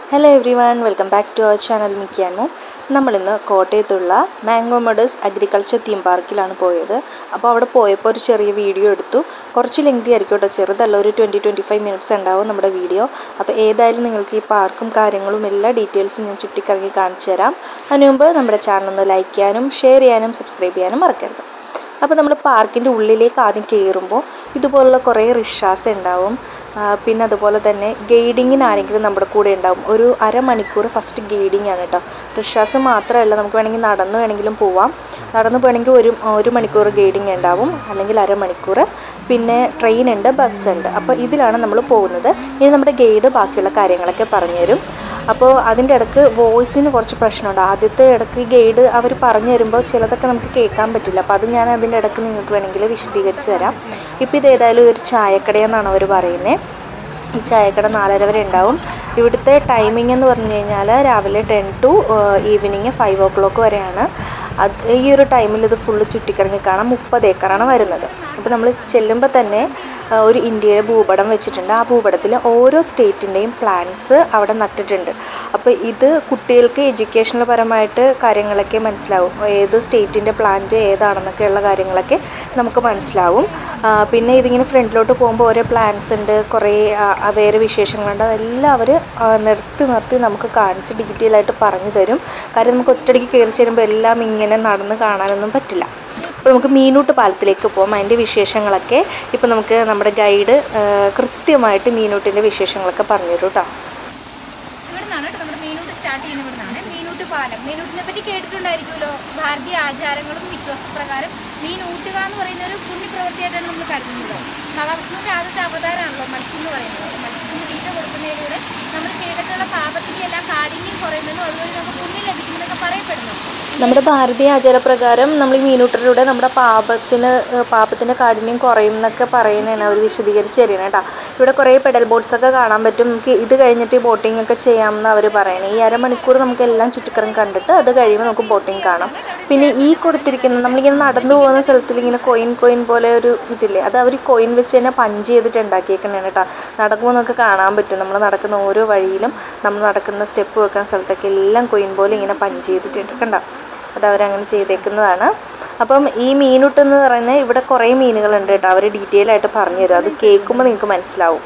Hello everyone welcome back to our channel മിക്കാനു നമ്മളിന്ന് കോട്ടയത്തുള്ള മാംഗോ മഡേഴ്സ് അഗ്രികൾച്ചർ തീം പാർക്കിലാണ് പോയത് അപ്പോൾ അവിടെ പോയപ്പോൾ ഒരു ചെറിയ വീഡിയോ എടുത്തു കുറച്ച് ലെങ്തി ആയിരിക്കും കേട്ടോ ചെറുതല്ല ഒരു ട്വൻറ്റി ട്വൻറ്റി ഫൈവ് മിനിറ്റ്സ് ഉണ്ടാവും നമ്മുടെ വീഡിയോ അപ്പോൾ ഏതായാലും നിങ്ങൾക്ക് ഈ പാർക്കും കാര്യങ്ങളും എല്ലാ ഡീറ്റെയിൽസും ഞാൻ ചുറ്റിക്കറങ്ങി കാണിച്ചു തരാം അതിന് മുമ്പ് നമ്മുടെ ചാനൽ ഒന്ന് ലൈക്ക് ചെയ്യാനും ഷെയർ ചെയ്യാനും സബ്സ്ക്രൈബ് ചെയ്യാനും മറക്കരുത് അപ്പോൾ നമ്മൾ പാർക്കിൻ്റെ ഉള്ളിലേക്ക് ആദ്യം കയറുമ്പോൾ ഇതുപോലുള്ള കുറേ റിക്ഷാസ് ഉണ്ടാവും ആ, പിന്നെ അതുപോലെ തന്നെ ഗൈഡിങ്ങിന് ആരെങ്കിലും നമ്മുടെ കൂടെ ഉണ്ടാവും ഒരു അരമണിക്കൂർ ഫസ്റ്റ് ഗൈഡിങ് ആണ് കേട്ടോ റിക്ഷാസ് മാത്രമല്ല നമുക്ക് വേണമെങ്കിൽ നടന്ന് വേണമെങ്കിലും പോവാം നടന്ന് പോകണമെങ്കിൽ ഒരു ഒരു മണിക്കൂർ ഗൈഡിങ് ഉണ്ടാവും അല്ലെങ്കിൽ അരമണിക്കൂർ പിന്നെ ട്രെയിൻ ഉണ്ട് ബസ് ഉണ്ട് അപ്പോൾ ഇതിലാണ് നമ്മൾ പോകുന്നത് ഇനി നമ്മുടെ ഗൈഡ് ബാക്കിയുള്ള കാര്യങ്ങളൊക്കെ പറഞ്ഞുതരും അപ്പോൾ അതിൻ്റെ ഇടക്ക് വോയിസിന് കുറച്ച് പ്രശ്നമുണ്ട് ആദ്യത്തെ ഇടക്ക് ഗൈഡ് അവർ പറഞ്ഞു തരുമ്പോൾ ചിലതൊക്കെ നമുക്ക് കേൾക്കാൻ പറ്റില്ല അപ്പോൾ അത് ഞാൻ അതിൻ്റെ ഇടക്ക് നിങ്ങൾക്ക് വേണമെങ്കിൽ വിശദീകരിച്ച് തരാം ഇപ്പോൾ ഇത് ഏതായാലും ഒരു ചായക്കടയെന്നാണ് അവർ പറയുന്നത് ഈ ചായക്കട നാലര വരെ ഉണ്ടാവും ഇവിടുത്തെ ടൈമിംഗ് എന്ന് പറഞ്ഞു കഴിഞ്ഞാൽ രാവിലെ ten to evening five o'clock വരെയാണ് അത് ഈ ഒരു ടൈമിൽ ഇത് ഫുള്ള് ചുറ്റിക്കറങ്ങി കാണാം മുപ്പത് ഏക്കറാണ് വരുന്നത് അപ്പോൾ നമ്മൾ ചെല്ലുമ്പോൾ തന്നെ ആ, ഒരു ഇന്ത്യയുടെ ഭൂപടം വെച്ചിട്ടുണ്ട് ആ ഭൂപടത്തിൽ ഓരോ സ്റ്റേറ്റിൻ്റെയും പ്ലാൻസ് അവിടെ നട്ടിട്ടുണ്ട് അപ്പോൾ ഇത് കുട്ടികൾക്ക് എഡ്യൂക്കേഷണൽ പരമായിട്ട് കാര്യങ്ങളൊക്കെ മനസ്സിലാവും ഏത് സ്റ്റേറ്റിൻ്റെ പ്ലാന്റ് ഏതാണെന്നൊക്കെയുള്ള കാര്യങ്ങളൊക്കെ നമുക്ക് മനസ്സിലാവും ആ, പിന്നെ ഇതിങ്ങനെ ഫ്രണ്ടിലോട്ട് പോകുമ്പോൾ ഓരോ പ്ലാൻസ് ഉണ്ട് കുറേ ആ, ആ, വേറെ വിശേഷങ്ങളുണ്ട് അതെല്ലാം അവർ നിർത്തി നിർത്തി നമുക്ക് കാണിച്ച് ഡീറ്റെയിൽ ആയിട്ട് പറഞ്ഞു തരും കാര്യം നമുക്ക് ഒറ്റയടിക്ക് കയറി ചെല്ലുമ്പോൾ എല്ലാം ഇങ്ങനെ നടന്ന് കാണാനൊന്നും പറ്റില്ല അപ്പോൾ നമുക്ക് മീനൂട്ട് പാലത്തിലേക്ക് പോകാം അതിൻ്റെ വിശേഷങ്ങളൊക്കെ ഇപ്പോൾ നമുക്ക് നമ്മുടെ ഗൈഡ് കൃത്യമായിട്ട് മീനൂട്ടിൻ്റെ വിശേഷങ്ങളൊക്കെ പറഞ്ഞു തരും കേട്ടോ ഇവിടെ നിന്നാണ് കേട്ടോ നമ്മുടെ മീനൂട്ട് സ്റ്റാർട്ട് ചെയ്യുന്ന ഇവിടെ നിന്നാണ് മീനൂട്ട് പാലം മീനൂട്ടിനെ പറ്റി കേട്ടിട്ടുണ്ടായിരിക്കുമല്ലോ ഭാരതീയ ആചാരങ്ങളും വിശ്വാസപ്രകാരം മീൻ ഊട്ടുക എന്ന് പറയുന്ന ഒരു പുണ്യപ്രവൃത്തിയായിട്ടാണ് നമ്മൾ കരുതുന്നത് മഹാവിഷ്ണുവിൻ്റെ ആദ്യത്തെ അവതാരമാണല്ലോ മത്സ്യം എന്ന് പറയുന്നത് അപ്പോൾ മത്സ്യത്തിന് തീറ്റ കൊടുക്കുന്നതിലൂടെ നമ്മൾ ചെയ്തിട്ടുള്ള പാപത്തിൻ്റെ എല്ലാം കാഠിന്യം കുറയുന്നതും അതുവഴി നമുക്ക് പുണ്യം ലഭിക്കുമെന്നൊക്കെ പറയപ്പെടുന്നു നമ്മുടെ ഭാരതീയ ആചാരപ്രകാരം നമ്മൾ ഈ മീനൂട്ടിലൂടെ നമ്മുടെ പാപത്തിന് ഏഹ് പാപത്തിൻ്റെ കാഠിന്യം കുറയും എന്നൊക്കെ പറയുന്നതാണ് അവർ വിശദീകരിച്ച് തരുന്നത് കേട്ടോ ഇവിടെ കുറേ പെഡൽ ബോട്ട്സ് ഒക്കെ കാണാൻ പറ്റും നമുക്ക് ഇത് കഴിഞ്ഞിട്ട് ബോട്ടിംഗ് ഒക്കെ ചെയ്യാമെന്ന് അവർ പറയുന്നത് ഈ അരമണിക്കൂർ നമുക്ക് എല്ലാം ചുറ്റിക്കറങ്ങി കണ്ടിട്ട് അത് കഴിയുമ്പോൾ നമുക്ക് ബോട്ടിംഗ് കാണാം പിന്നെ ഈ കൊടുത്തിരിക്കുന്ന നമ്മളിങ്ങനെ നടന്നു പോകുന്ന സ്ഥലത്തിൽ ഇങ്ങനെ കോയിൻ കോയിൻ പോലെ ഒരു ഇതില്ലേ അത് അവർ കോയിൻ വെച്ച് തന്നെ പഞ്ച് ചെയ്തിട്ട് ഉണ്ടാക്കിയേക്കുന്നതാണ് കേട്ടോ നടക്കുമ്പോൾ നമുക്ക് കാണാൻ പറ്റും നമ്മൾ നടക്കുന്ന ഓരോ വഴിയിലും നമ്മൾ നടക്കുന്ന സ്റ്റെപ്പ് വെക്കുന്ന സ്ഥലത്തൊക്കെ എല്ലാം കോയിൻ പോലെ ഇങ്ങനെ പഞ്ച് ചെയ്തിട്ടുണ്ട് കണ്ടോ അത് അവരങ്ങനെ ചെയ്തേക്കുന്നതാണ് അപ്പം ഈ മീനുട്ട് എന്ന് പറയുന്നത് ഇവിടെ കുറേ മീനുകളുണ്ട് കേട്ടോ അവർ ഡീറ്റെയിൽ ആയിട്ട് പറഞ്ഞു തരും അത് കേൾക്കുമ്പോൾ നിങ്ങൾക്ക് മനസ്സിലാവും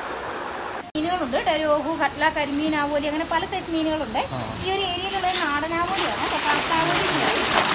മീനുകളുണ്ട് കേട്ടോ രോഹു കട്ല കരിമീൻ ആവോലി അങ്ങനെ പല സൈസ് മീനുകളുണ്ട് ഈ ഒരു ഏരിയയിലുള്ള നാടൻ ആവോലിയാണ് കേട്ടോ കാട്ടാവോലി എന്ന് പറയും.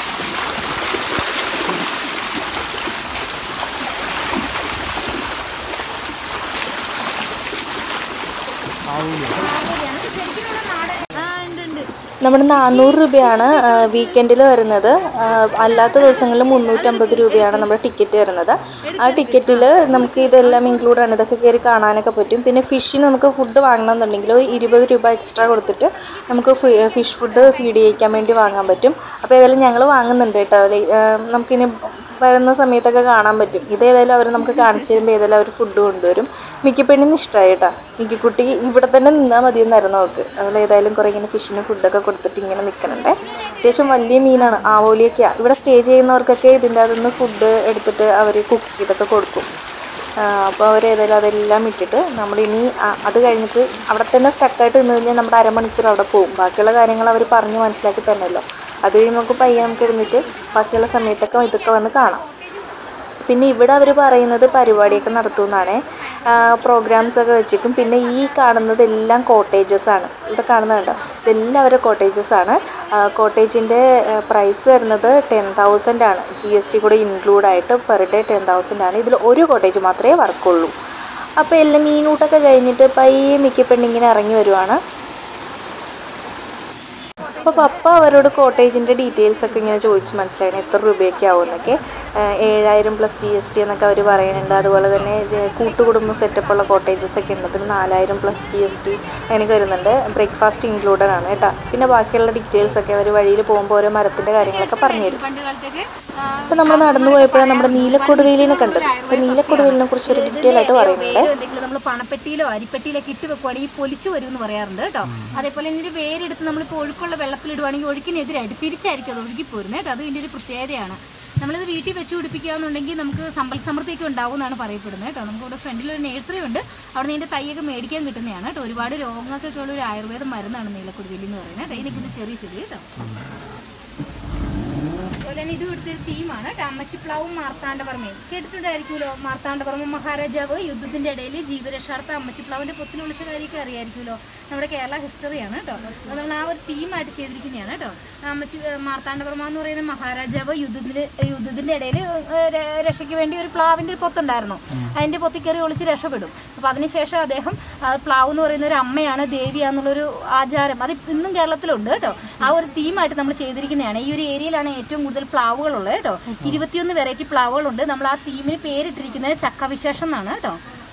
ആവോലിയാണ്. ശരിക്കും ഇവിടെ നാടൻ ആ ഉണ്ട് ഉണ്ട് നമ്മുടെ നാനൂറ് രൂപയാണ് വീക്കെൻഡിൽ വരുന്നത് ആ, അല്ലാത്ത ദിവസങ്ങളിൽ മുന്നൂറ്റമ്പത് രൂപയാണ് നമ്മുടെ ടിക്കറ്റ് വരുന്നത് ആ ടിക്കറ്റിൽ നമുക്ക് ഇതെല്ലാം ഇൻക്ലൂഡ് ആണ് ഇതൊക്കെ കയറി കാണാനൊക്കെ പറ്റും പിന്നെ ഫിഷിന് നമുക്ക് ഫുഡ് വാങ്ങണമെന്നുണ്ടെങ്കിൽ ഒരു ഇരുപത് രൂപ എക്സ്ട്രാ കൊടുത്തിട്ട് നമുക്ക് ഫിഷ് ഫുഡ് ഫീഡ് ചെയ്യിക്കാൻ വേണ്ടി വാങ്ങാൻ പറ്റും അപ്പോൾ ഏതായാലും ഞങ്ങൾ വാങ്ങുന്നുണ്ട് കേട്ടോ ലൈ- ആ, നമുക്കിനി വരുന്ന സമയത്തൊക്കെ കാണാൻ പറ്റും ഇതേതായാലും അവർ നമുക്ക് കാണിച്ചു തരുമ്പോൾ ഏതായാലും അവർ ഫുഡ് കൊണ്ടുവരും മിക്കപ്പെണ്ണിന് ഇഷ്ടമായി കേട്ടോ മിക്കിക്കുട്ടി ഇവിടെ തന്നെ നിന്നാൽ മതി എന്നായിരുന്നു നോക്ക് അവൾ ഏതായാലും കുറേ ഇങ്ങനെ ഫിഷിന് ഫുഡൊക്കെ കൊടുത്തിട്ട് ഇങ്ങനെ നിൽക്കണുണ്ട് അത്യാവശ്യം വലിയ മീനാണ് ആവോലിയൊക്കെയാണ് ഇവിടെ സ്റ്റേ ചെയ്യുന്നവർക്കൊക്കെ ഇതിൻ്റെ അകത്തുനിന്ന് ഫുഡ് എടുത്തിട്ട് അവർ കുക്ക് ചെയ്തൊക്കെ കൊടുക്കും അപ്പോൾ അവർ ഏതായാലും അതെല്ലാം ഇട്ടിട്ട് നമ്മളിനി ആ- അത് കഴിഞ്ഞിട്ട് അവിടെ തന്നെ സ്റ്റക്കായിട്ട് നിന്ന് കഴിഞ്ഞാൽ നമ്മുടെ അരമണിക്കൂർ അവിടെ പോകും ബാക്കിയുള്ള കാര്യങ്ങൾ അവർ പറഞ്ഞ് മനസ്സിലാക്കി തന്നല്ലോ അത് കഴിയുമ്പോൾ നമുക്ക് പയ്യെ നമുക്ക് എഴുന്നിട്ട് ബാക്കിയുള്ള സമയത്തൊക്കെ ഇതൊക്കെ വന്ന് കാണാം പിന്നെ ഇവിടെ അവർ പറയുന്നത് പരിപാടിയൊക്കെ നടത്തുമെന്നാണ് പ്രോഗ്രാംസ് ഒക്കെ വെച്ചിരിക്കും പിന്നെ ഈ കാണുന്നതെല്ലാം കോട്ടേജസ് ആണ് ഇവിടെ കാണുന്നുണ്ടോ ഇതെല്ലാം അവരുടെ കോട്ടേജസ് ആണ് കോട്ടേജിൻ്റെ പ്രൈസ് വരുന്നത് ടെൻ തൗസൻഡ് ആണ് ജി എസ് ടി കൂടെ ഇൻക്ലൂഡ് ആയിട്ട് പെർ ഡേ ടെൻ തൗസൻഡ് ആണ് ഇതിൽ ഒരു കോട്ടേജ് മാത്രമേ വർക്കുള്ളൂ അപ്പോൾ എല്ലാം മീനൂട്ടൊക്കെ കഴിഞ്ഞിട്ട് പയ്യെ മിക്ക പെണ്ണിങ്ങനെ ഇറങ്ങി വരുവാണ് അപ്പോൾ പപ്പ അവരോട് കോട്ടേജിൻ്റെ ഡീറ്റെയിൽസ് ഒക്കെ ഇങ്ങനെ ചോദിച്ച് മനസ്സിലാക്കണം എത്ര രൂപയൊക്കെ ആവുമെന്നൊക്കെ ഏഹ് ഏഴായിരം പ്ലസ് ജി എസ് ടി എന്നൊക്കെ അവർ പറയുന്നുണ്ട് അതുപോലെ തന്നെ ഇത് കൂട്ടുകുടുംബ സെറ്റപ്പുള്ള കോട്ടേജസ് ഒക്കെ ഉണ്ട് അതിന് നാലായിരം പ്ലസ് ജി എസ് ടി അങ്ങനെയൊക്കെ വരുന്നുണ്ട് ബ്രേക്ക്ഫാസ്റ്റ് ഇൻക്ലൂഡഡ് ആണ് കേട്ടോ പിന്നെ ബാക്കിയുള്ള ഡീറ്റെയിൽസ് ഒക്കെ അവർ വഴിയിൽ പോകുമ്പോൾ ഓരോ മരത്തിൻ്റെ കാര്യങ്ങളൊക്കെ പറഞ്ഞു തരും പണ്ട് കാലത്തൊക്കെ ആ, അപ്പോൾ നമ്മൾ നടന്നു പോയപ്പോഴാണ് നമ്മുടെ നീലക്കൊടുവേലിനെ കണ്ടത് അപ്പോൾ നീലക്കൊടുവേലിനെ കുറിച്ച് ഒരു ഡീറ്റെയിൽ ആയിട്ട് പറയുന്നുണ്ട് വേര് എന്തെങ്കിലും നമ്മൾ പണപ്പെട്ടിയിലോ അരിപ്പെട്ടിയിലൊക്കെ ഇട്ട് വെക്കുവാണെങ്കിൽ പൊലിച്ചു വരും എന്ന് പറയാറുണ്ട് കേട്ടോ അതേപോലെ ഇതിന്റെ വേരെടുത്ത് നമ്മളിപ്പോൾ ഒഴുക്കുള്ള വെള്ളത്തിലിടുവാണെങ്കിൽ ഒഴുക്കിനെതിരായിട്ട് തിരിച്ചായിരിക്കും അത് ഒഴുകി പോരുന്നത് കേട്ടോ അത് ഇതിന്റെ ഒരു പ്രത്യേകതയാണ് നമ്മളിത് വീട്ടിൽ വെച്ച് പിടിപ്പിക്കുകയെന്നുണ്ടെങ്കിൽ നമുക്ക് സമ്പൽ സമൃദ്ധിയൊക്കെ ഉണ്ടാവും എന്നാണ് പറയപ്പെടുന്നത് കേട്ടോ നമുക്ക് ഇവിടെ ഫ്രണ്ടിൽ ഒരു നേഴ്സറി ഉണ്ട് അവിടെ നിന്ന് തൈയൊക്കെ മേടിക്കാൻ കിട്ടുന്നതാണ് കേട്ടോ ഒരുപാട് രോഗങ്ങൾക്കൊക്കെ ഉള്ള ഒരു ആയുർവേദ മരുന്നാണ് നീലക്കുരുവിലി എന്ന് പറയുന്നത് കേട്ടോ ഇതിനൊക്കെ ചെറിയ ചെറിയ കേട്ടോ അതുപോലെ തന്നെ ഇത് ഇവിടുത്തെ ഒരു തീമാണ് കേട്ടോ അമ്മച്ചിപ്ലാവും മാർത്താണ്ഡവർമ്മയും കേട്ടിട്ടുണ്ടായിരിക്കുമല്ലോ മാർത്താണ്ഡവർമ്മ മഹാരാജാവ് യുദ്ധത്തിന്റെ ഇടയിൽ ജീവരക്ഷാർത്ഥ അമ്മച്ചിപ്ലാവിന്റെ പൊത്തിന് വിളിച്ച കാര്യമൊക്കെ അറിയായിരിക്കുമല്ലോ നമ്മുടെ കേരള ഹിസ്റ്ററിയാണ് കേട്ടോ അത് നമ്മൾ ആ ഒരു തീമായിട്ട് ചെയ്തിരിക്കുന്നതാണ് കേട്ടോ ആ അമ്മച്ചി മാർത്താണ്ഡവർമ്മ എന്ന് പറയുന്ന മഹാരാജാവ് യുദ്ധത്തിൽ യുദ്ധത്തിന്റെ ഇടയിൽ രക്ഷയ്ക്ക് വേണ്ടി ഒരു പ്ലാവിന്റെ ഒരു പൊത്തുണ്ടായിരുന്നു അതിന്റെ പൊത്തി കയറി ഒളിച്ച് രക്ഷപ്പെടും അപ്പൊ അതിനുശേഷം അദ്ദേഹം ആ പ്ലാവ് എന്ന് പറയുന്ന ഒരു അമ്മയാണ് ദേവിയാന്നുള്ളൊരു ആചാരം അത് ഇന്നും കേരളത്തിലുണ്ട് കേട്ടോ ആ ഒരു തീമായിട്ട് നമ്മൾ ചെയ്തിരിക്കുന്നതാണ് ഈ ഒരു ഏരിയയിലാണ് ഏറ്റവും കൂടുതൽ പ്ലാവുകളുള്ളത് കേട്ടോ ഇരുപത്തിയൊന്ന് വെറൈറ്റി പ്ലാവുകളുണ്ട് നമ്മൾ ആ തീമിന് പേരിട്ടിരിക്കുന്നത് ചക്കവിശേഷം എന്നാണ് കേട്ടോ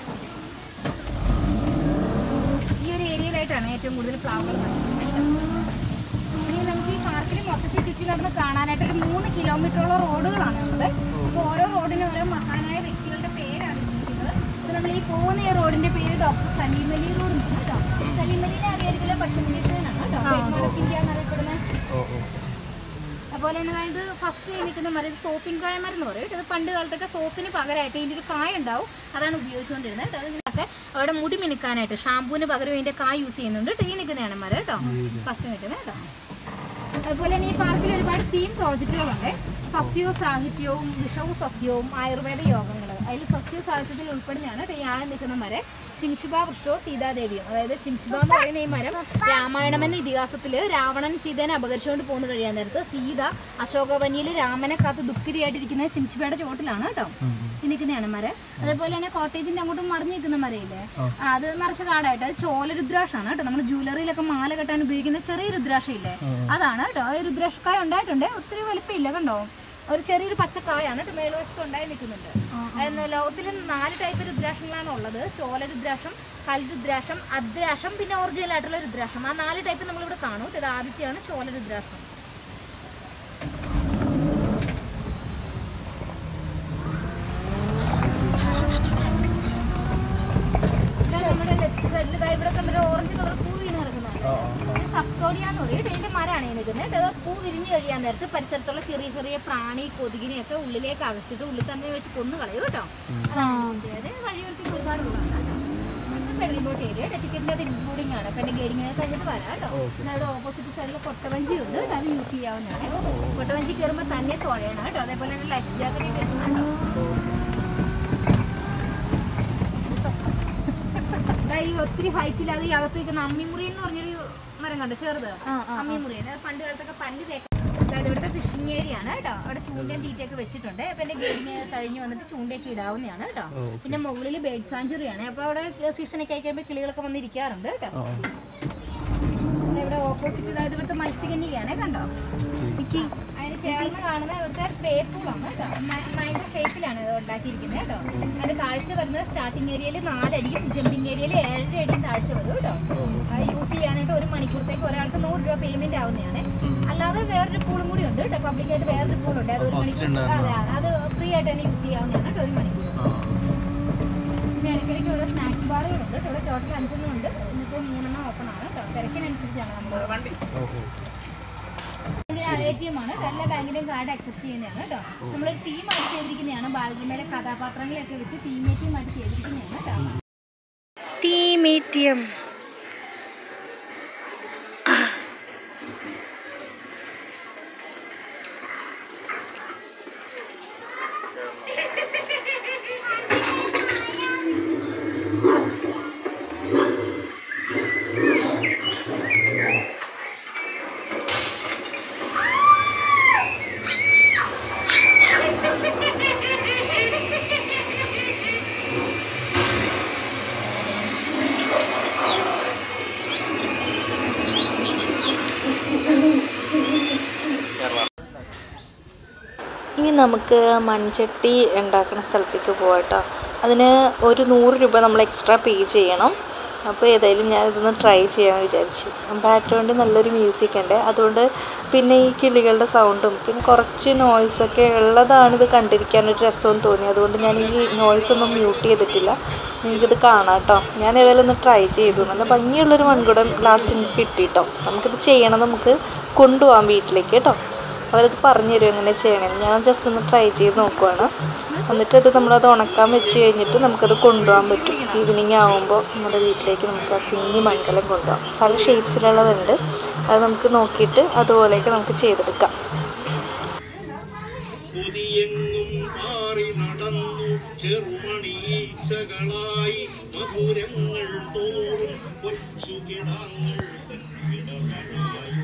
ഈ ഒരു ഏരിയയിലായിട്ടാണ് ഏറ്റവും കൂടുതൽ പ്ലാവുകൾ ഇനി നമുക്ക് ഈ പാർക്കിൽ മൊത്തത്തിൽ ചുറ്റി നടന്ന് കാണാനായിട്ട് ഒരു മൂന്ന് കിലോമീറ്ററോളം റോഡുകളാണ് ഉള്ളത് അപ്പോൾ ഓരോ റോഡിനും ഓരോ മഹാനായ വ്യക്തികളുടെ പേരാണ് ഇരിക്കുന്നത് അപ്പോൾ നമ്മൾ ഈ പോകുന്ന ഈ റോഡിന്റെ പേര് ഡോക്ടർ സലീം അലി റോഡ് എന്നാണ് കേട്ടോ സലീം അലിനെ അറിയായിരിക്കില്ല പക്ഷി മിനിസ്റ്റേനാണ് കേട്ടോ ഗേറ്റ്മാൻ ഓഫ് ഇന്ത്യ എന്നറിയപ്പെടുന്ന അതുപോലെ തന്നെ അതായത് ഫസ്റ്റ് നിൽക്കുന്ന മരം ഇത് സോപ്പിംഗ് കായമരം എന്ന് പറയും ഇത് പണ്ട് കാലത്തൊക്കെ സോപ്പിന് പകരമായിട്ട് ഇതിൻ്റെ ഒരു കായ ഉണ്ടാവും അതാണ് ഉപയോഗിച്ചുകൊണ്ടിരുന്നത് കേട്ടോ അതിനൊക്കെ അവിടെ മുടി മിനുക്കാനായിട്ട് ഷാമ്പൂവിന് പകരം ഇതിൻ്റെ കായ യൂസ് ചെയ്യുന്നുണ്ട് കേട്ടോ ഈ നിൽക്കുന്നതാണ് മരം കേട്ടോ ഫസ്റ്റ് നിൽക്കുന്നത് കേട്ടോ അതുപോലെ തന്നെ ഈ പാർക്കിൽ ഒരുപാട് തീം പ്രോജക്റ്റുകളുണ്ട് സസ്യവും സാഹിത്യവും വിഷവും സസ്യവും ആയുർവേദ യോഗങ്ങൾ അതിൽ സസ്യ സാഹിത്യത്തിൽ ഉൾപ്പെടുന്നതാണ് കേട്ടോ ഈ ആയ നിൽക്കുന്ന മരം ശിംശുഭ വൃക്ഷവും സീതാദേവിയും അതായത് ശിംശുഭ എന്ന് പറയുന്ന ഈ മരം രാമായണം എന്ന ഇതിഹാസത്തിൽ രാവണൻ സീതേനെ അപകരിച്ചുകൊണ്ട് പോകുന്ന കഴിയാൻ നേരത്ത് സീത അശോകവനിയിൽ രാമനെ കാത്ത് ദുഃഖിതയായിട്ടിരിക്കുന്നത് ശിംശുഭയുടെ ചോട്ടിലാണ് കേട്ടോ ഈ നിൽക്കുന്നതാണ് മരം അതേപോലെ തന്നെ കോട്ടേജിന്റെ അങ്ങോട്ടും മറിഞ്ഞു നിൽക്കുന്ന മരയില്ലേ ആ, അത് നിറച്ച കാടായിട്ട് അത് ചോല രുദ്രാക്ഷാണ് കേട്ടോ നമ്മൾ ജ്വല്ലറിയിലൊക്കെ മാല കെട്ടാൻ ഉപയോഗിക്കുന്ന ചെറിയ രുദ്രാക്ഷയില്ലേ അതാണ് കേട്ടോ അത് രുദ്രാക്ഷക്കായ ഉണ്ടായിട്ടുണ്ട് ഒത്തിരി വലിപ്പമില്ല കണ്ടോ ഒരു ചെറിയൊരു പച്ചക്കായാണ് കേട്ടോ മേൽവശത്ത് ഉണ്ടായി നിൽക്കുന്നുണ്ട് അതായത് ലോകത്തിൽ നാല് ടൈപ്പ് രുദ്രാക്ഷങ്ങളാണ് ഉള്ളത് ചോല രുദ്രാക്ഷം കൽരുദ്രാക്ഷം അദ്രാക്ഷം പിന്നെ ഒറിജിനൽ ആയിട്ടുള്ള രുദ്രാക്ഷം ആ നാല് ടൈപ്പ് നമ്മളിവിടെ കാണും ഇത് ആദ്യത്തെയാണ് ചോല രുദ്രാക്ഷം ഇതാ നമ്മുടെ ലെഫ്റ്റ് സൈഡിൽ ഇതാ ഇവിടെ കണ്ടൊരു ഓറഞ്ച് കളർ പൂ വീണ് കിടക്കുന്നതാണ് ഇത് സപ്തോഡിയാന്ന് പറയും കേട്ടോ ഇതിന്റെ മരമാണ് ഈ നിൽക്കുന്നത് കേട്ടോ അത് പൂ വിരിഞ്ഞ് കഴിയാൻ നേരത്ത് പരിസരത്തുള്ള ചെറിയ ചെറിയ പ്രാണി കൊതുകിനെയൊക്കെ ഉള്ളിലേക്ക് ആകർഷിച്ചിട്ട് ഉള്ളിൽ തന്നെ വെച്ച് കൊന്നു കളയും കേട്ടോ അതാണ് ഇത് വഴികൾക്ക് ഒരുപാട് ഉള്ളതാണ് കേട്ടോ ഇത് പെഡൽ ബോട്ട് ഏരിയ ടിക്കറ്റിന്റെ അത് ഇൻക്ലൂഡിംഗ് ആണ് പിന്നെ ഗേഡിങ് കഴിഞ്ഞിട്ട് വരാം കേട്ടോ പിന്നെ അവിടെ ഓപ്പോസിറ്റ് സൈഡിൽ കൊട്ടവഞ്ചി ഉണ്ട് കേട്ടോ അത് യൂസ് ചെയ്യാവുന്നതാണ് കൊട്ടവഞ്ചി കയറുമ്പോൾ തന്നെ തുഴയണം കേട്ടോ അതേപോലെ തന്നെ ലൈഫ് ജാക്കറ്റ് കയറണം കേട്ടോ ദാ ഈ ഒത്തിരി ഹൈറ്റിൽ അത് ഈ അകത്ത് നിൽക്കുന്ന അമ്മിമുറി എന്ന് പറഞ്ഞൊരു മരം കണ്ടോ ചെറുത് അമ്മിമുറി അത് പണ്ട് കാലത്തൊക്കെ പല്ല് തേക്കാൻ അതായത് ഇവിടുത്തെ ഫിഷിംഗ് ഏരിയ ആണ് കേട്ടോ അവിടെ ചൂണ്ടയും തീറ്റയൊക്കെ വെച്ചിട്ടുണ്ട് അപ്പൊ എന്റെ ഗേഡിങ് കഴിഞ്ഞ് വന്നിട്ട് ചൂണ്ടയൊക്കെ ഇടാവുന്നതാണ് കേട്ടോ പിന്നെ മുകളിൽ ബേഡ് സാഞ്ചുറി ആണ് അപ്പൊ അവിടെ സീസണൊക്കെ ആയി കഴിയുമ്പോൾ കിളികളൊക്കെ വന്നിരിക്കാറുണ്ട് കേട്ടോ ദാ ഇവിടെ ഓപ്പോസിറ്റ് അതായത് ഇവിടുത്തെ മത്സ്യകന്യകയാണ് കണ്ടോ അതിന് ചേർന്ന് കാണുന്ന ഇവിടുത്തെ പേപ്പുകളാണ് കേട്ടോ ഭയങ്കര ഷേപ്പിലാണ് ഇത് ഉണ്ടാക്കിയിരിക്കുന്നത് കേട്ടോ അതിന്റെ താഴ്ച വരുന്നത് സ്റ്റാർട്ടിംഗ് ഏരിയയിൽ നാലടിയും ജമ്പിംഗ് ഏരിയയിൽ ഏഴര അടിയും താഴ്ച വരും കേട്ടോ അത് യൂസ് ചെയ്യാനായിട്ട് ഒരു മണിക്കൂറത്തേക്ക് ഒരാൾക്ക് നൂറ് രൂപ പേയ്മെന്റ് ആവുന്നതാണ് അല്ലാതെ വേറൊരു പൂളും കൂടി ഉണ്ട് കേട്ടോ പബ്ലിക് ആയിട്ട് വേറൊരു പൂളുണ്ട് അത് ഒരു മണിക്കൂർ അതെ അതെ, അത് ഫ്രീ ആയിട്ട് തന്നെ യൂസ് ചെയ്യാവുന്നതാണ് കേട്ടോ ഒരു മണിക്കൂർ പിന്നെ ഇടയ്ക്കിടയ്ക്ക് ഓരോ സ്നാക്സ് ബാറുകളുണ്ട് കേട്ടോ ഇവിടെ ടോട്ടൽ അഞ്ചെണ്ണം ഉണ്ട് ഇന്നിപ്പോൾ മൂന്നെണ്ണം ഓപ്പൺ ആണ് കേട്ടോ തിരക്കിനനുസരിച്ചാണ് നമ്മൾ എ ടി എം ആണ് കേട്ടോ. എല്ലാ ബാങ്കിന്റെയും കാർഡ് അക്സെപ്റ്റ് ചെയ്യുന്നതാണ് കേട്ടോ നമ്മളൊരു ടീമായിട്ട് ചെയ്തിരിക്കുന്നതാണ് ബാലരമയിലെ കഥാപാത്രങ്ങളെയൊക്കെ വെച്ച് ടീം എ ടീമായിട്ട് ചെയ്തിരിക്കുന്നതാണ് കേട്ടോ തീമേറ്റിയം ഇനി നമുക്ക് മൺചട്ടി ഉണ്ടാക്കുന്ന സ്ഥലത്തേക്ക് പോവാം കേട്ടോ അതിന് ഒരു നൂറ് രൂപ നമ്മൾ എക്സ്ട്രാ പേ ചെയ്യണം അപ്പോൾ ഏതായാലും ഞാൻ ഇതൊന്ന് ട്രൈ ചെയ്യാമെന്ന് വിചാരിച്ചു ബാക്ക്ഗ്രൗണ്ടിൽ നല്ലൊരു മ്യൂസിക് ഉണ്ട് അതുകൊണ്ട് പിന്നെ ഈ കിളികളുടെ സൗണ്ടും പിന്നെ കുറച്ച് നോയ്സൊക്കെ ഉള്ളതാണ് ഇത് കണ്ടിരിക്കാൻ ഒരു രസമെന്ന് തോന്നി അതുകൊണ്ട് ഞാൻ ഈ നോയ്സ് ഒന്നും മ്യൂട്ട് ചെയ്തിട്ടില്ല നിങ്ങൾക്കിത് കാണാം കേട്ടോ ഞാൻ ഏതായാലും ഒന്ന് ട്രൈ ചെയ്തു നല്ല ഭംഗിയുള്ളൊരു മൺകുടം ലാസ്റ്റ് എനിക്ക് കിട്ടി കേട്ടോ നമുക്കിത് ചെയ്യണം നമുക്ക് കൊണ്ടുപോകാം വീട്ടിലേക്ക് കേട്ടോ അവരത് പറഞ്ഞു തരും എങ്ങനെ ചെയ്യണമെന്ന് ഞാൻ ജസ്റ്റ് ഒന്ന് ട്രൈ ചെയ്ത് നോക്കുവാണ് എന്നിട്ട് അത് നമ്മളത് ഉണക്കാൻ വെച്ച് കഴിഞ്ഞിട്ട് നമുക്കത് കൊണ്ടുപോകാൻ പറ്റും ഈവനിങ് ആകുമ്പോൾ നമ്മുടെ വീട്ടിലേക്ക് നമുക്ക് ആ കുഞ്ഞി മൺകലം കൊണ്ടുപോകാം പല ഷേപ്സിലുള്ളതുണ്ട് അത് നമുക്ക് നോക്കിയിട്ട് അതുപോലെയൊക്കെ നമുക്ക് ചെയ്തെടുക്കാം കൊതിയെങ്ങും പാറി നടന്നു ചെറുമണീച്ചകളായി മധുരങ്ങൾ തോറും കൊച്ചുകിടാങ്ങൾ തന്നിടമായി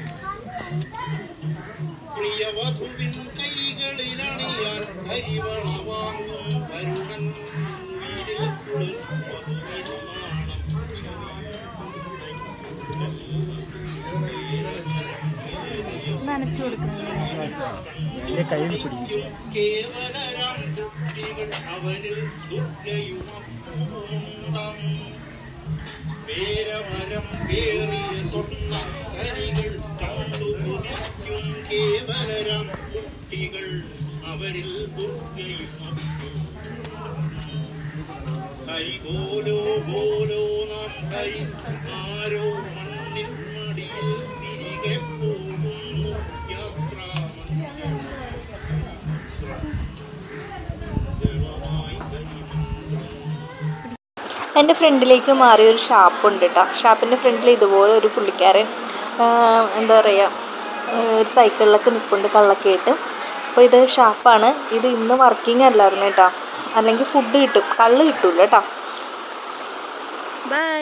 പ്രിയവധുവിൻ കൈകളിലണിയാൻ കരിവള വാങ്ങും കരുണൻ വീരിൽ മധുവിനുമാണം നനച്ചു കൊടുക്കുന്നത് കേവലരാം കുട്ടികൾ അവരിൽ ദുർഗയുമപ്പൂണ്ടാം പേരമരം പേറിയ സ്വർണ്ണ കരികൾ കണ്ടു കൊതിക്കും കേവലരാം കുട്ടികൾ അവരിൽ ദുർഗയുമപ്പൂ കരി പോലോ പോലോ നാം കരി ആരോ മണ്ണിൻ മടിയിൽ തിരികെ പോകുന്നു യാത്രാമന്ദിരം എൻ്റെ ഫ്രണ്ടിലേക്ക് മാറിയ ഒരു ഷാപ്പുണ്ട് കേട്ടോ ഷാപ്പിൻ്റെ ഫ്രണ്ടിൽ ഇതുപോലെ ഒരു പുള്ളിക്കാരൻ ആ, എന്താ പറയുക ഒരു സൈക്കിളിലൊക്കെ നിൽപ്പുണ്ട് കള്ളൊക്കെ ആയിട്ട് അപ്പോൾ ഇത് ഷാപ്പാണ് ഇത് ഇന്ന് വർക്കിംഗ് അല്ലായിരുന്നു കേട്ടോ അല്ലെങ്കിൽ ഫുഡ് കിട്ടും കള്ള് കിട്ടൂല കേട്ടോ ബൈ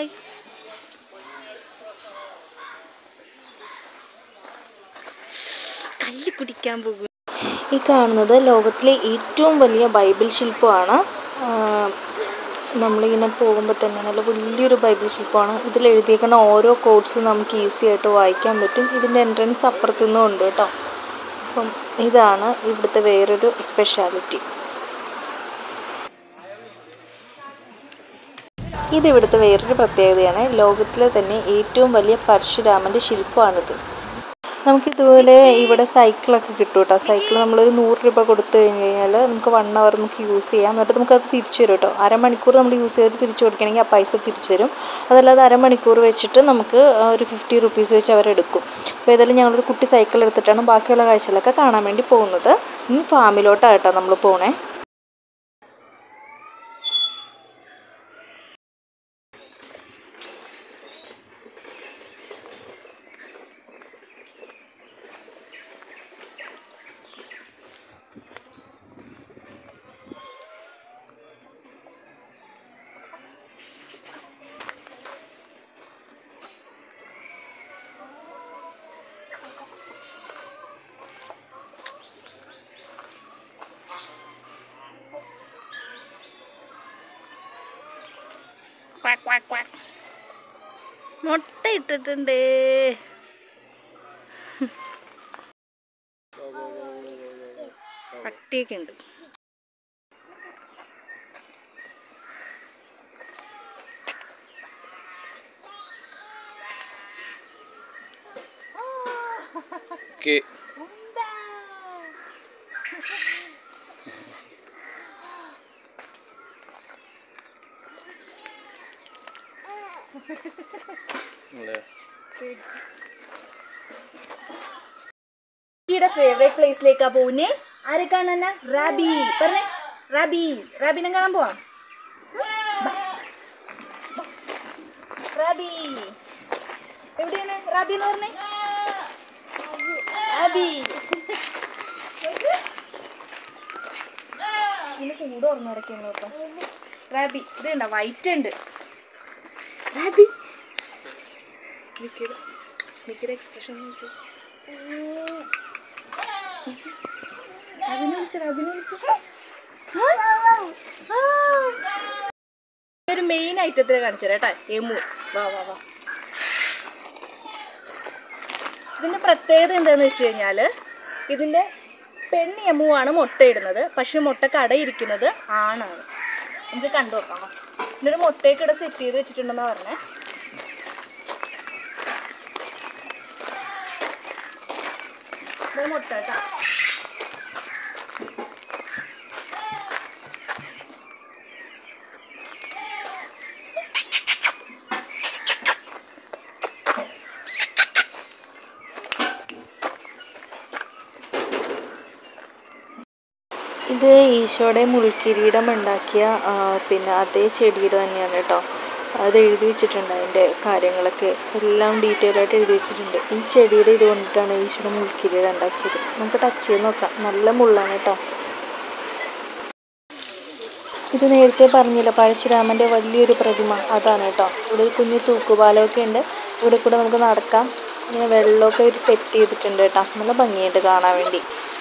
കല്ല് കുടിക്കാൻ പോകും ഈ കാണുന്നത് ലോകത്തിലെ ഏറ്റവും വലിയ ബൈബിൾ ശില്പമാണ് ആ, നമ്മളിങ്ങനെ പോകുമ്പോൾ തന്നെ നല്ല വലിയൊരു ബൈബിൾ ശില്പമാണ് ഇതിൽ എഴുതിയേക്കുന്ന ഓരോ കോഡ്സും നമുക്ക് ഈസി ആയിട്ട് വായിക്കാൻ പറ്റും ഇതിൻ്റെ എൻട്രൻസ് അപ്പുറത്തുനിന്നും ഉണ്ട് കേട്ടോ അപ്പം ഇതാണ് ഇവിടുത്തെ വേറൊരു സ്പെഷ്യാലിറ്റി ഇത് ഇവിടുത്തെ വേറൊരു പ്രത്യേകതയാണ് ലോകത്തിലെ തന്നെ ഏറ്റവും വലിയ പരശുരാമൻ്റെ ശില്പമാണിത് നമുക്കിതുപോലെ ഇവിടെ സൈക്കിളൊക്കെ കിട്ടും കേട്ടോ സൈക്കിൾ നമ്മളൊരു നൂറ് രൂപ കൊടുത്തു കഴിഞ്ഞ് കഴിഞ്ഞാൽ നമുക്ക് വൺ അവർ നമുക്ക് യൂസ് ചെയ്യാം എന്നിട്ട് നമുക്കത് തിരിച്ചു തരും കേട്ടോ അരമണിക്കൂർ നമ്മൾ യൂസ് ചെയ്ത് തിരിച്ചു കൊടുക്കണമെങ്കിൽ ആ പൈസ തിരിച്ചു തരും അതല്ലാതെ അരമണിക്കൂർ വെച്ചിട്ട് നമുക്ക് ആ ഒരു ഫിഫ്റ്റി റുപ്പീസ് വെച്ച് അവരെടുക്കും അപ്പോൾ ഏതായാലും ഞങ്ങളൊരു കുട്ടി സൈക്കിൾ എടുത്തിട്ടാണ് ബാക്കിയുള്ള കാഴ്ചകളൊക്കെ കാണാൻ വേണ്ടി പോകുന്നത് ഇനി ഫാമിലോട്ടാണ് കേട്ടോ നമ്മൾ പോണേ മുട്ട ഇട്ടിട്ടുണ്ട് പട്ടിയൊക്കെ ഉണ്ട് Okay. യുടെ ഫേവറേറ്റ് പ്ലേസിലേക്കാ പോകുന്നേ ആരെ കാണാനാ റാബി പറഞ്ഞേ റാബി റാബിനെ കാണാൻ പോവാം ബാ. റാബി എവിടെയാണ് റാബി എന്ന് പറഞ്ഞേ റാബി ഇന്ന് കൂടെ ഓർമ്മ കേട്ടോ റാബി ഇത് കണ്ട വൈറ്റ് ഉണ്ട് റാബി മിക്കയുടെ മിക്കയുടെ എക്സ്പ്രഷൻ നോക്കി അഭിനയിച്ചു അഭിനയിച്ചു ഒരു മെയിൻ ഐറ്റത്തിനെ കാണിച്ചു കേട്ടാ എമു വാ വാ വാ ഇതിന്റെ പ്രത്യേകത എന്താന്ന് വെച്ച് കഴിഞ്ഞാൽ ഇതിന്റെ പെണ്ണ് എമുവാണ് മുട്ടയിടുന്നത് പക്ഷെ മുട്ടക്ക് അടയിരിക്കുന്നത് ആണാണ് നമുക്ക് കണ്ടു നോക്കാം വാ. എന്നിട്ട് മുട്ടയൊക്കെ ഇവിടെ സെറ്റ് ചെയ്ത് വെച്ചിട്ടുണ്ടെന്നാ പറഞ്ഞേ ഇത് മുട്ട കേട്ടോ ഇത് ഈശോയുടെ മുൾക്കിരീടം ഉണ്ടാക്കിയ ആ, പിന്നെ അതേ ചെടിയുടെ തന്നെയാണ് കേട്ടോ അത് എഴുതി വെച്ചിട്ടുണ്ട് അതിൻ്റെ കാര്യങ്ങളൊക്കെ എല്ലാം ഡീറ്റെയിൽ ആയിട്ട് എഴുതി വെച്ചിട്ടുണ്ട് ഈ ചെടിയുടെ ഇത് കൊണ്ടിട്ടാണ് ഈശോയുടെ മുൾക്കിരീടം ഉണ്ടാക്കിയത് നമുക്ക് ടച്ച് ചെയ്ത് നോക്കാം നല്ല മുള്ളാണ് കേട്ടോ ഇത് നേരത്തെ പറഞ്ഞില്ല പഴശുരാമൻ്റെ വലിയൊരു പ്രതിമ അതാണ് കേട്ടോ ഇവിടെ ഒരു കുഞ്ഞു തൂക്കുപാലമൊക്കെ ഉണ്ട് ഇവിടെ കൂടെ നമുക്ക് നടക്കാം ഇങ്ങനെ വെള്ളമൊക്കെ ഒരു സെറ്റ് ചെയ്തിട്ടുണ്ട് കേട്ടോ നല്ല ഭംഗിയുണ്ട് കാണാൻ വേണ്ടി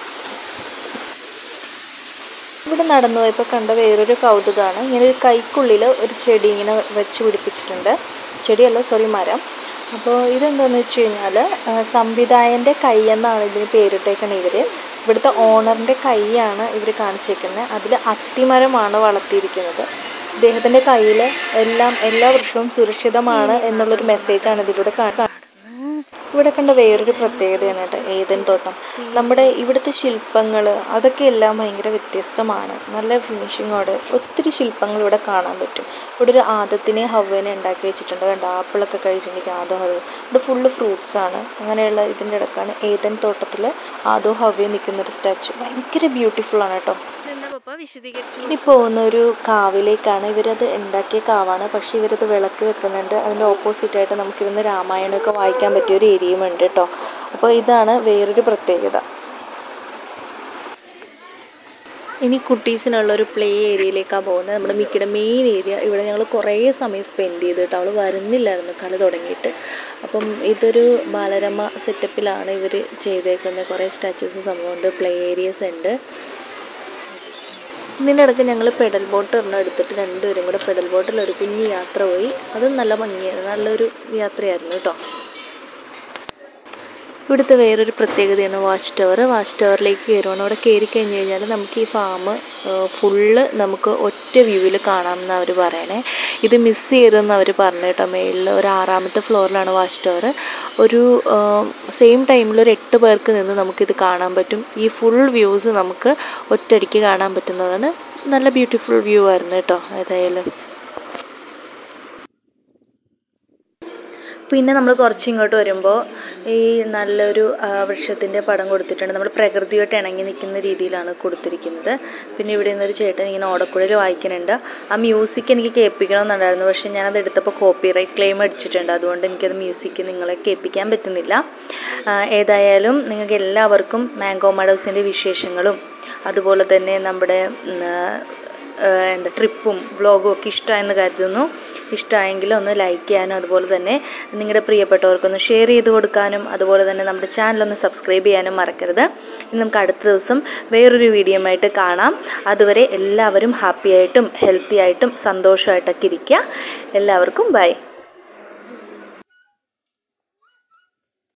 ഇവിടെ നടന്നു പോയപ്പോൾ കണ്ട വേറൊരു കൗതുകമാണ് ഇങ്ങനെ ഒരു കൈക്കുള്ളിൽ ഒരു ചെടി ഇങ്ങനെ വെച്ച് പിടിപ്പിച്ചിട്ടുണ്ട് ചെടിയല്ല സോറി മരം അപ്പോൾ ഇതെന്താണെന്ന് വെച്ച് കഴിഞ്ഞാൽ സംവിധായകൻ്റെ കൈ എന്നാണ് ഇതിന് പേരിട്ടേക്കുന്നത് ഇവർ ഇവിടുത്തെ ഓണറിൻ്റെ കൈയാണ് ഇവർ കാണിച്ചേക്കുന്നത് അതിൽ അത്തിമരമാണ് വളർത്തിയിരിക്കുന്നത് ഇദ്ദേഹത്തിൻ്റെ കയ്യിൽ എല്ലാം എല്ലാ വൃക്ഷവും സുരക്ഷിതമാണ് എന്നുള്ളൊരു മെസ്സേജാണ് ഇതിലൂടെ കാണുന്നത് ഇവിടെ കണ്ട വേറൊരു പ്രത്യേകതയാണ് കേട്ടോ ഏതൻ തോട്ടം നമ്മുടെ ഇവിടുത്തെ ശില്പങ്ങൾ അതൊക്കെ എല്ലാം ഭയങ്കര വ്യത്യസ്തമാണ് നല്ല ഫിനിഷിങ്ങോടെ ഒത്തിരി ശില്പങ്ങൾ ഇവിടെ കാണാൻ പറ്റും ഇവിടെ ഒരു ആദത്തിനെ ഹവ്വനെ ഉണ്ടാക്കി വെച്ചിട്ടുണ്ട് കണ്ടോ ആപ്പിളൊക്കെ കഴിച്ചിട്ടുണ്ടെങ്കിൽ ആദോ ഹവ ഇവിടെ ഫുള്ള് ഫ്രൂട്ട്സ് ആണ് അങ്ങനെയുള്ള ഇതിൻ്റെ ഇടക്കാണ് ഏതൻ തോട്ടത്തിൽ ആദോ ഹവ്വ നിൽക്കുന്ന ഒരു സ്റ്റാച്ചു ഭയങ്കര ബ്യൂട്ടിഫുൾ ആണ് കേട്ടോ ഇനി പോകുന്ന ഒരു കാവിലേക്കാണ് ഇവരത് ഉണ്ടാക്കിയ കാവാണ് പക്ഷേ ഇവരത് വിളക്ക് വെക്കുന്നുണ്ട് അതിൻ്റെ ഓപ്പോസിറ്റായിട്ട് നമുക്കിരുന്ന് രാമായണമൊക്കെ വായിക്കാൻ പറ്റിയ ഒരു ഏരിയയും ഉണ്ട് കേട്ടോ അപ്പോൾ ഇതാണ് വേറൊരു പ്രത്യേകത ഇനി കുട്ടീസിനുള്ള ഒരു പ്ലേ ഏരിയയിലേക്കാണ് പോകുന്നത് നമ്മുടെ മിക്കിയുടെ മെയിൻ ഏരിയ ഇവിടെ ഞങ്ങൾ കുറേ സമയം സ്പെൻഡ് ചെയ്തു കേട്ടോ അവൾ വരുന്നില്ലായിരുന്നു കളി തുടങ്ങിയിട്ട് അപ്പം ഇതൊരു ബാലരമ സെറ്റപ്പിലാണ് ഇവർ ചെയ്തേക്കുന്നത് കുറേ സ്റ്റാച്യൂസ് സംഭവമുണ്ട് പ്ലേ ഏരിയസ് ഉണ്ട് ഇതിൻ്റെ ഇടയ്ക്ക് ഞങ്ങൾ പെഡൽ ബോട്ട് ഒരെണ്ണം എടുത്തിട്ട് രണ്ടുപേരും കൂടെ പെഡൽ ബോട്ടിൽ ഒരു കുഞ്ഞ് യാത്ര പോയി അതും നല്ല ഭംഗിയായിരുന്നു നല്ലൊരു യാത്രയായിരുന്നു കേട്ടോ ഇവിടുത്തെ വേറൊരു പ്രത്യേകതയാണ് വാച്ച് ടവർ വാച്ച് ടവറിലേക്ക് കയറുവാണ് അവിടെ കയറി കഴിഞ്ഞ് കഴിഞ്ഞാൽ നമുക്ക് ഈ ഫാം ഫുള്ള് നമുക്ക് ഒറ്റ വ്യൂവിൽ കാണാമെന്ന് അവർ പറയണേ ഇത് മിസ് ചെയ്തെന്ന് അവർ പറഞ്ഞു കേട്ടോ മേളിൽ ഒരു ആറാമത്തെ ഫ്ലോറിലാണ് വാച്ച് ടവർ ഒരു സെയിം ടൈമിൽ ഒരു എട്ട് പേർക്ക് നിന്ന് നമുക്കിത് കാണാൻ പറ്റും ഈ ഫുൾ വ്യൂസ് നമുക്ക് ഒറ്റയടിക്ക് കാണാൻ പറ്റുന്നതാണ് നല്ല ബ്യൂട്ടിഫുൾ വ്യൂ ആയിരുന്നു കേട്ടോ ഏതായാലും പിന്നെ നമ്മൾ കുറച്ച് ഇങ്ങോട്ട് വരുമ്പോൾ ഈ നല്ലൊരു വൃക്ഷത്തിൻ്റെ പടം കൊടുത്തിട്ടുണ്ട് നമ്മൾ പ്രകൃതിയായിട്ട് ഇണങ്ങി നിൽക്കുന്ന രീതിയിലാണ് കൊടുത്തിരിക്കുന്നത് പിന്നെ ഇവിടെ നിന്നൊരു ചേട്ടൻ ഇങ്ങനെ ഓടക്കുഴൽ വായിക്കുന്നുണ്ട് ആ മ്യൂസിക് എനിക്ക് കേൾപ്പിക്കണമെന്നുണ്ടായിരുന്നു പക്ഷേ ഞാനത് എടുത്തപ്പോൾ കോപ്പി റൈറ്റ് ക്ലെയിം അടിച്ചിട്ടുണ്ട് അതുകൊണ്ട് എനിക്കത് മ്യൂസിക് നിങ്ങളെ കേൾപ്പിക്കാൻ പറ്റുന്നില്ല ആ, ഏതായാലും നിങ്ങൾക്ക് എല്ലാവർക്കും മാംഗോ മഡോസിൻ്റെ വിശേഷങ്ങളും അതുപോലെ തന്നെ നമ്മുടെ ഉം, ആ, എന്താ ട്രിപ്പും വ്ളോഗും ഒക്കെ ഇഷ്ടമായെന്ന് കരുതുന്നു ഇഷ്ടമായെങ്കിൽ ഒന്ന് ലൈക്ക് ചെയ്യാനും അതുപോലെ തന്നെ നിങ്ങളുടെ പ്രിയപ്പെട്ടവർക്കൊന്ന് ഷെയർ ചെയ്ത് കൊടുക്കാനും അതുപോലെ തന്നെ നമ്മുടെ ചാനലൊന്ന് സബ്സ്ക്രൈബ് ചെയ്യാനും മറക്കരുത് ഇനി നമുക്ക് അടുത്ത ദിവസം വേറൊരു വീഡിയോ ആയിട്ട് കാണാം അതുവരെ എല്ലാവരും ഹാപ്പി ആയിട്ടും ഹെൽത്തി ആയിട്ടും സന്തോഷമായിട്ടൊക്കെ ഇരിക്കുക എല്ലാവർക്കും ബൈ